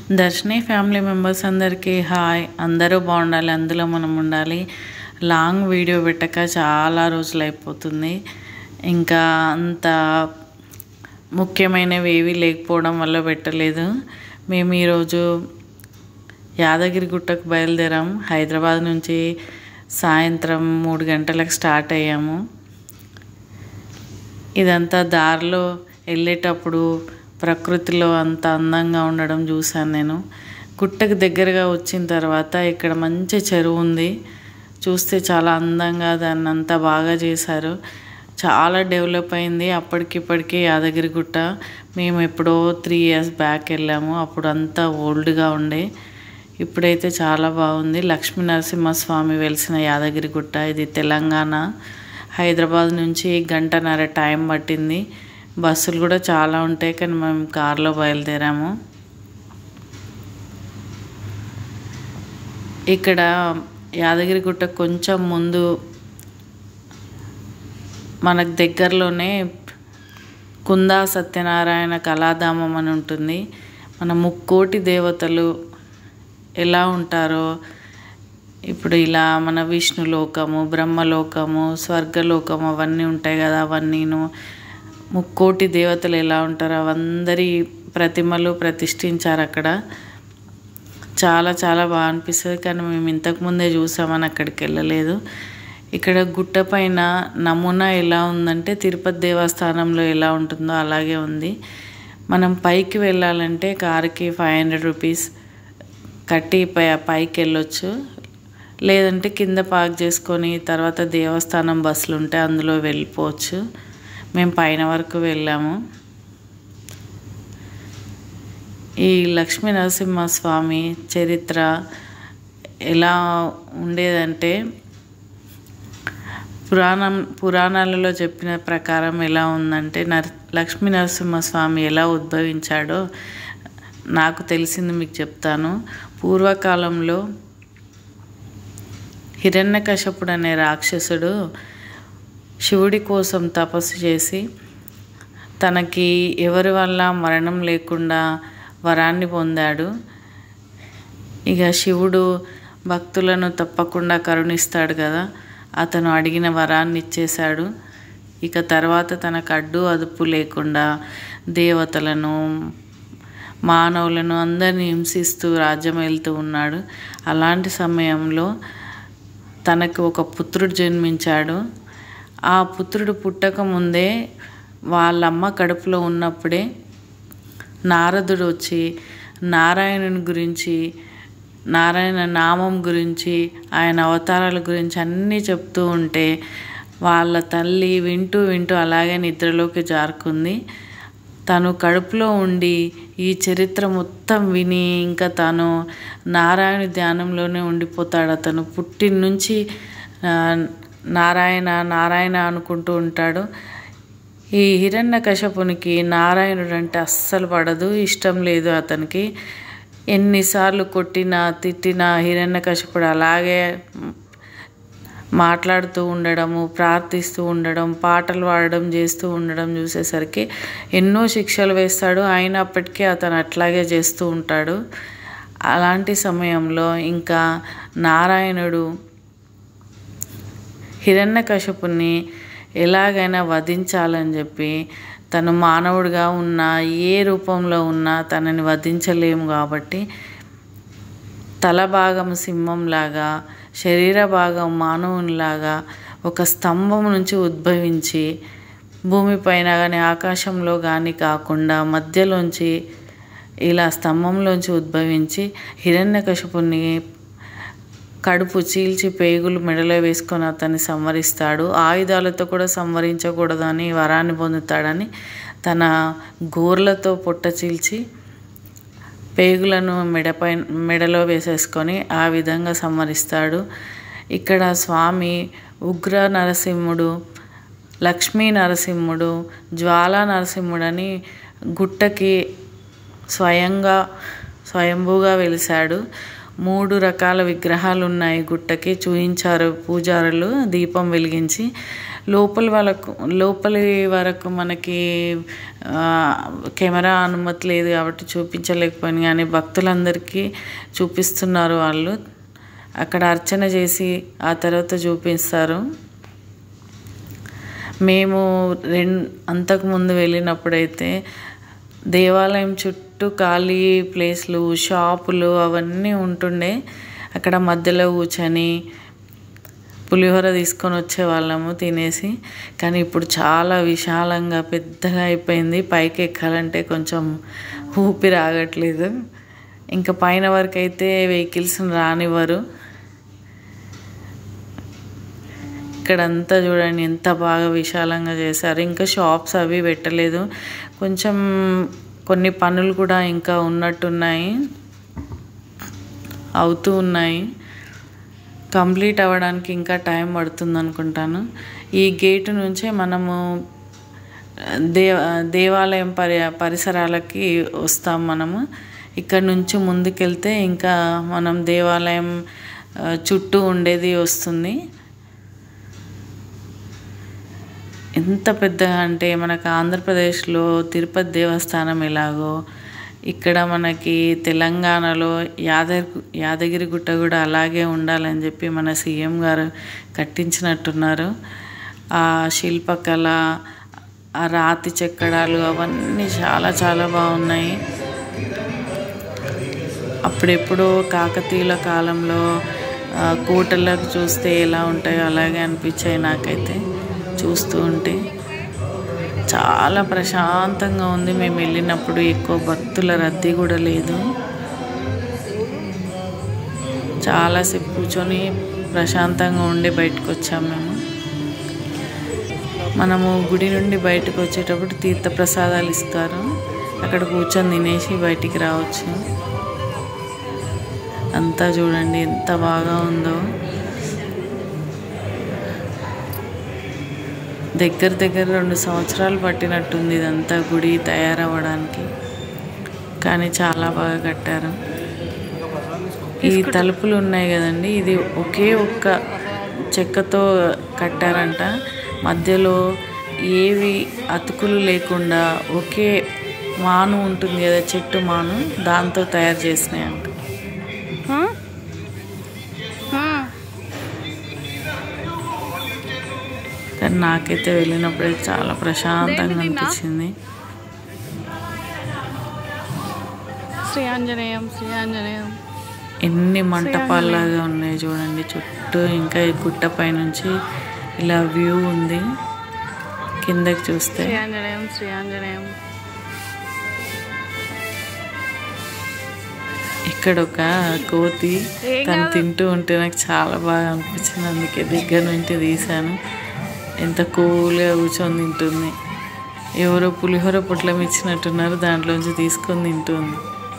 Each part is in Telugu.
దర్శిని ఫ్యామిలీ మెంబర్స్ అందరికీ హాయ్ అందరూ బాగుండాలి అందులో మనం ఉండాలి లాంగ్ వీడియో పెట్టక చాలా రోజులు అయిపోతుంది ఇంకా అంత ముఖ్యమైనవి ఏవి లేకపోవడం వల్ల పెట్టలేదు మేము ఈరోజు యాదగిరి గుట్టకు బయలుదేరాం హైదరాబాద్ నుంచి సాయంత్రం మూడు గంటలకు స్టార్ట్ అయ్యాము ఇదంతా దారిలో వెళ్ళేటప్పుడు ప్రకృతిలో అంత అందంగా ఉండడం చూశాను నేను గుట్టకు దగ్గరగా వచ్చిన తర్వాత ఇక్కడ మంచి చెరువు ఉంది చూస్తే చాలా అందంగా దాన్ని అంతా బాగా చేశారు చాలా డెవలప్ అయింది అప్పటికిప్పటికీ యాదగిరి గుట్ట మేము ఎప్పుడో త్రీ ఇయర్స్ బ్యాక్ వెళ్ళాము అప్పుడు అంతా ఓల్డ్గా ఉండే ఇప్పుడైతే చాలా బాగుంది లక్ష్మీ నరసింహస్వామి వెలిసిన యాదగిరి గుట్ట ఇది తెలంగాణ హైదరాబాద్ నుంచి గంటన్నర టైం పట్టింది బస్సులు కూడా చాలా ఉంటాయి కానీ మేము కార్లో బయలుదేరాము ఇక్కడ యాదగిరిగుట్ట కొంచెం ముందు మనకు దగ్గరలోనే కుందా సత్యనారాయణ కళాధామం అని ఉంటుంది మన ముక్కోటి దేవతలు ఎలా ఉంటారో ఇప్పుడు ఇలా మన విష్ణులోకము బ్రహ్మలోకము స్వర్గలోకము అవన్నీ ఉంటాయి కదా అవన్నీను ముక్కోటి దేవతలు ఎలా ఉంటారో అవందరి ప్రతిమలు ప్రతిష్ఠించారు అక్కడ చాలా చాలా బాగా అనిపిస్తుంది కానీ మేము ఇంతకుముందే చూసామని అక్కడికి వెళ్ళలేదు ఇక్కడ గుట్ట పైన నమూనా ఎలా ఉందంటే తిరుపతి దేవస్థానంలో ఎలా ఉంటుందో అలాగే ఉంది మనం పైకి వెళ్ళాలంటే కారుకి ఫైవ్ హండ్రెడ్ రూపీస్ కట్టి పై పైకి వెళ్ళొచ్చు లేదంటే కింద పార్క్ చేసుకొని తర్వాత దేవస్థానం బస్సులు ఉంటే అందులో వెళ్ళిపోవచ్చు మేము పైన వరకు వెళ్ళాము ఈ లక్ష్మీ నరసింహస్వామి చరిత్ర ఎలా ఉండేదంటే పురాణం పురాణాలలో చెప్పిన ప్రకారం ఎలా ఉందంటే నర్ లక్ష్మీ నరసింహస్వామి ఎలా ఉద్భవించాడో నాకు తెలిసింది మీకు చెప్తాను పూర్వకాలంలో హిరణ్యకశపుడు అనే రాక్షసుడు శివుడి కోసం తపస్సు చేసి తనకి ఎవరి వల్ల మరణం లేకుండా వరాన్ని పొందాడు ఇక శివుడు భక్తులను తప్పకుండా కరుణిస్తాడు కదా అతను అడిగిన వరాన్ని ఇచ్చేశాడు ఇక తర్వాత తనకు అడ్డు అదుపు లేకుండా దేవతలను మానవులను అందరిని హింసిస్తూ రాజ్యం వెళ్తూ ఉన్నాడు అలాంటి సమయంలో తనకు ఒక పుత్రుడు జన్మించాడు ఆ పుత్రుడు పుట్టక ముందే వాళ్ళమ్మ కడుపులో ఉన్నప్పుడే నారదుడు వచ్చి నారాయణుని గురించి నారాయణ నామం గురించి ఆయన అవతారాల గురించి అన్నీ చెప్తూ ఉంటే వాళ్ళ తల్లి వింటూ వింటూ అలాగే నిద్రలోకి జారుకుంది తను కడుపులో ఉండి ఈ చరిత్ర మొత్తం విని ఇంకా తను నారాయణ ధ్యానంలోనే ఉండిపోతాడు అతను పుట్టిన నుంచి నారాయణ నారాయణ అనుకుంటూ ఉంటాడు ఈ హిరణ్య కశపునికి నారాయణుడు అంటే అస్సలు పడదు ఇష్టం లేదు అతనికి ఎన్నిసార్లు కొట్టినా తిట్టినా హిరణ్య కశపుడు అలాగే మాట్లాడుతూ ఉండడము ప్రార్థిస్తూ ఉండడం పాటలు పాడడం చేస్తూ ఉండడం చూసేసరికి ఎన్నో శిక్షలు వేస్తాడు అయినప్పటికీ అతను అట్లాగే చేస్తూ ఉంటాడు అలాంటి సమయంలో ఇంకా నారాయణుడు హిరణ్యకశపుని ఎలాగైనా వధించాలని చెప్పి తను మానవుడిగా ఉన్న ఏ రూపంలో ఉన్నా తనని వధించలేము కాబట్టి తల భాగం సింహంలాగా శరీర భాగం మానవునిలాగా ఒక స్తంభం నుంచి ఉద్భవించి భూమిపైన కానీ ఆకాశంలో కానీ కాకుండా మధ్యలోంచి ఇలా స్తంభంలోంచి ఉద్భవించి హిరణ్యకశపుని కడుపు చీల్చి పేగులు మెడలో వేసుకొని అతన్ని సంవరిస్తాడు ఆయుధాలతో కూడా సంవరించకూడదని వరాన్ని పొందుతాడని తన గోర్లతో పొట్ట చీల్చి పేగులను మెడపై మెడలో వేసేసుకొని ఆ విధంగా సంవరిస్తాడు ఇక్కడ స్వామి ఉగ్ర నరసింహుడు లక్ష్మీ నరసింహుడు జ్వాలా నరసింహుడని గుట్టకి స్వయంగా స్వయంభూగా వెలిశాడు మూడు రకాల విగ్రహాలు ఉన్నాయి గుట్టకి చూయించారు పూజారులు దీపం వెలిగించి లోపలి వాళ్ళకు లోపలి వరకు మనకి ఆ, కెమెరా అనుమతి లేదు కాబట్టి చూపించలేకపోయింది కానీ భక్తులందరికీ చూపిస్తున్నారు వాళ్ళు అక్కడ అర్చన చేసి ఆ తర్వాత చూపిస్తారు మేము రెం అంతకుముందు వెళ్ళినప్పుడైతే దేవాలయం చుట్టూ ఖాళీ ప్లేస్లు షాపులు అవన్నీ ఉంటుండే అక్కడ మధ్యలో కూర్చొని పులిహోర తీసుకొని వచ్చేవాళ్ళము తినేసి కానీ ఇప్పుడు చాలా విశాలంగా పెద్దగా అయిపోయింది పైకి ఎక్కాలంటే కొంచెం ఊపిరి ఆగట్లేదు ఇంకా పైన వరకు అయితే వెహికల్స్ రానివ్వరు ఇక్కడంతా చూడండి ఎంత బాగా విశాలంగా చేశారు ఇంకా షాప్స్ అవి పెట్టలేదు కొంచెం కొన్ని పనులు కూడా ఇంకా ఉన్నట్టున్నాయి అవుతూ ఉన్నాయి కంప్లీట్ అవ్వడానికి ఇంకా టైం పడుతుంది అనుకుంటాను ఈ గేటు నుంచే మనము దేవ దేవాలయం పరి పరిసరాలకి వస్తాం మనము ఇక్కడ నుంచి ముందుకెళ్తే ఇంకా మనం దేవాలయం ఆ, చుట్టూ ఉండేది వస్తుంది ఎంత పెద్దగా అంటే మనకు ఆంధ్రప్రదేశ్లో తిరుపతి దేవస్థానం ఎలాగో ఇక్కడ మనకి తెలంగాణలో యాదగిరి యాదగిరి గుట్ట కూడా అలాగే ఉండాలని చెప్పి మన సీఎం గారు కట్టించినట్టున్నారు ఆ శిల్పకళ ఆ రాతి చెక్కడాలు అవన్నీ చాలా చాలా బాగున్నాయి అప్పుడెప్పుడో కాకతీయుల కాలంలో ఆ, కోటలకు చూస్తే ఎలా ఉంటాయో అలాగే అనిపించాయి నాకైతే చూస్తూ ఉంటే చాలా ప్రశాంతంగా ఉంది మేము వెళ్ళినప్పుడు ఎక్కువ భక్తుల రద్దీ కూడా లేదు చాలాసేపు కూర్చొని ప్రశాంతంగా ఉండి బయటకు వచ్చాము మేము మనము గుడి నుండి బయటకు వచ్చేటప్పుడు తీర్థప్రసాదాలు ఇస్తారు అక్కడ కూర్చొని తినేసి బయటికి రావచ్చు అంతా చూడండి ఎంత బాగా ఉందో దగ్గర దగ్గర రెండు సంవత్సరాలు పట్టినట్టుంది ఇదంతా గుడి తయారవ్వడానికి కానీ చాలా బాగా కట్టారు ఈ తలుపులు ఉన్నాయి కదండి ఇది ఒకే ఒక్క చెక్కతో కట్టారంట మధ్యలో ఏవి అతుకులు లేకుండా ఒకే మాను ఉంటుంది కదా చెట్టు మాను దాంతో తయారు చేసినాయి అంట కానీ నాకైతే వెళ్ళినప్పుడే చాలా ప్రశాంతంగా అనిపించింది శ్రీ ఆంజనేయం శ్రీ ఆంజనేయం ఎన్ని మంటపాల్లాగా ఉన్నాయి చూడండి చుట్టూ ఇంకా ఈ గుట్ట పైనుంచి ఇలా వ్యూ ఉంది కిందకి చూస్తే శ్రీ ఆంజనేయం శ్రీ ఆంజనేయం ఇక్కడ ఒక కోతి తను తింటూ ఉంటే నాకు చాలా బాగా అనిపించింది అందుకే దగ్గర నుంచి తీశాను ఎంత కూల్గా కూర్చొని తింటుంది ఎవరో పులిహోర పొట్లం ఇచ్చినట్టున్నారు దాంట్లోంచి తీసుకొని తింటుంది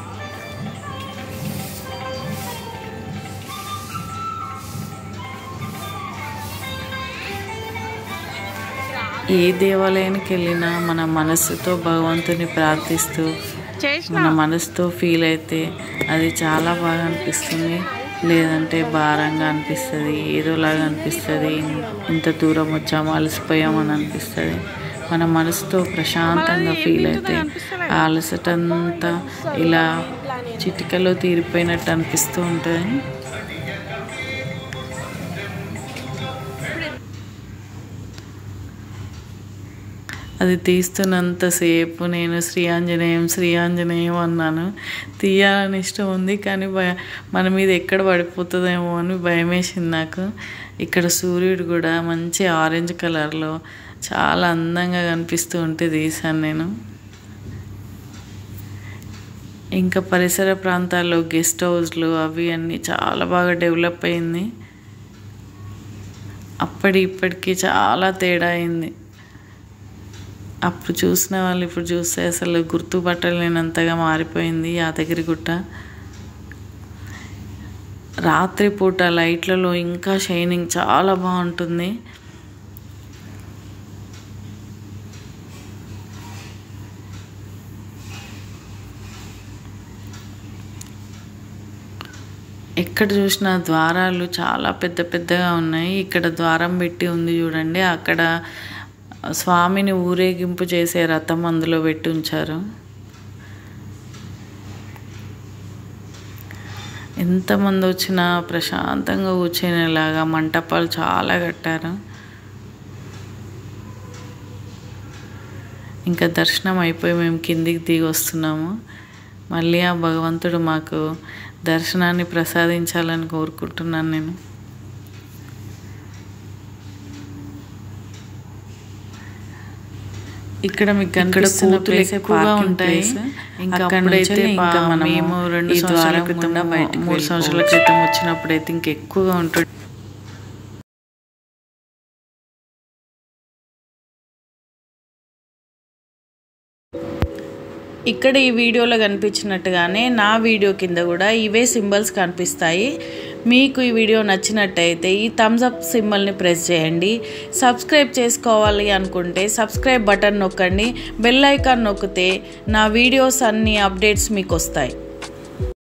ఏ దేవాలయానికి వెళ్ళినా మన మనస్సుతో భగవంతుని ప్రార్థిస్తూ చేసిన మన మనసుతో ఫీల్ అయితే అది చాలా బాగా అనిపిస్తుంది లేదంటే భారంగా అనిపిస్తుంది ఏదోలాగా అనిపిస్తుంది ఇంత దూరం వచ్చాము అలసిపోయామని అనిపిస్తుంది మన మనసుతో ప్రశాంతంగా ఫీల్ అయితే ఆ అలసటంతా ఇలా చిటికలో తీరిపోయినట్టు అనిపిస్తూ ఉంటుంది అది తీస్తున్నంతసేపు నేను శ్రీ ఆంజనేయం శ్రీ ఆంజనేయం అన్నాను తీయాలని ఇష్టం ఉంది కానీ భయ మన మీద ఎక్కడ పడిపోతుందేమో అని భయం వేసింది నాకు ఇక్కడ సూర్యుడు కూడా మంచి ఆరెంజ్ కలర్లో చాలా అందంగా కనిపిస్తూ ఉంటే తీశాను నేను ఇంకా పరిసర ప్రాంతాల్లో గెస్ట్ హౌస్లు అవి అన్నీ చాలా బాగా డెవలప్ అయింది అప్పటి ఇప్పటికి చాలా తేడా అయింది అప్పుడు చూసిన వాళ్ళు ఇప్పుడు చూస్తే అసలు గుర్తుపట్టలేనంతగా మారిపోయింది యాదగిరిగుట్ట రాత్రిపూట లైట్లలో ఇంకా షైనింగ్ చాలా బాగుంటుంది ఎక్కడ చూసిన ద్వారాలు చాలా పెద్ద పెద్దగా ఉన్నాయి ఇక్కడ ద్వారం పెట్టి ఉంది చూడండి అక్కడ స్వామిని ఊరేగింపు చేసే రథం అందులో పెట్టి ఉంచారు ఎంతమంది వచ్చినా ప్రశాంతంగా కూర్చునేలాగా మంటపాలు చాలా కట్టారు ఇంకా దర్శనం అయిపోయి మేము కిందికి దిగి వస్తున్నాము మళ్ళీ ఆ భగవంతుడు మాకు దర్శనాన్ని ప్రసాదించాలని కోరుకుంటున్నాను నేను ఇక్కడ మీకు కనిపిస్తున్న ప్లేస్ ఎక్కువగా ఉంటాయి ఇంకా అప్పుడైతే ఇంకా మేము రెండు సంవత్సరాల క్రితం మూడు సంవత్సరాల క్రితం వచ్చినప్పుడు అయితే ఇంకా ఎక్కువగా ఉంటుంది ఇక్కడ ఈ వీడియోలో కనిపించినట్టుగానే నా వీడియో కింద కూడా ఇవే సింబల్స్ కనిపిస్తాయి మీకు ఈ వీడియో నచ్చినట్టయితే ఈ థమ్స్ అప్ సింబల్ని ప్రెస్ చేయండి సబ్స్క్రైబ్ చేసుకోవాలి అనుకుంటే సబ్స్క్రైబ్ బటన్ నొక్కండి బెల్ ఐకాన్ నొక్కితే నా వీడియోస్ అన్ని అప్డేట్స్ మీకు వస్తాయి